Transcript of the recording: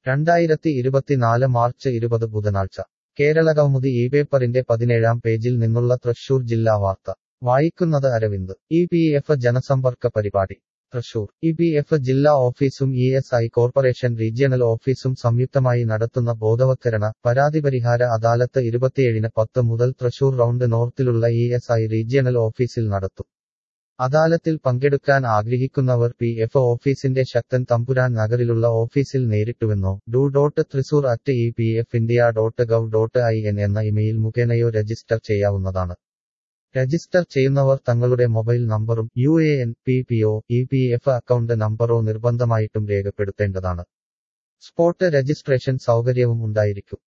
രണ്ടായിരത്തി ഇരുപത്തിനാല് മാർച്ച് ഇരുപത് ബുധനാഴ്ച കേരളകൗമുദി ഈ പേപ്പറിന്റെ പതിനേഴാം പേജിൽ നിന്നുള്ള തൃശൂർ ജില്ലാ വാർത്ത വായിക്കുന്നത് അരവിന്ദ് ഇ പി എഫ് ജനസമ്പർക്ക പരിപാടി തൃശൂർ ഇ പി എഫ് ജില്ലാ ഓഫീസും E S I corporation regional ഓഫീസും സംയുക്തമായി നടത്തുന്ന ബോധവത്കരണ പരാതിപരിഹാര അദാലത്ത് ഇരുപത്തിയേഴിന് പത്ത് മുതൽ തൃശൂർ റൗണ്ട് നോർത്തിലുള്ള ഇ എസ് ഐ റീജിയണൽ ഓഫീസിൽ നടത്തും അദാലത്തിൽ പങ്കെടുക്കാൻ ആഗ്രഹിക്കുന്നവർ പി എഫ് ഓഫീസിന്റെ ശക്തൻ തമ്പുരാൻ നഗറിലുള്ള ഓഫീസിൽ നേരിട്ടുവെന്നോ ഡു dot Thrissur at E P F India dot gov dot I N എന്ന ഇമെയിൽ മുഖേനയോ രജിസ്റ്റർ ചെയ്യാവുന്നതാണ് രജിസ്റ്റർ ചെയ്യുന്നവർ തങ്ങളുടെ മൊബൈൽ നമ്പറും U A N P P O E P F account നമ്പറോ നിർബന്ധമായിട്ടും രേഖപ്പെടുത്തേണ്ടതാണ് സ്പോട്ട് രജിസ്ട്രേഷൻ സൗകര്യവും ഉണ്ടായിരിക്കും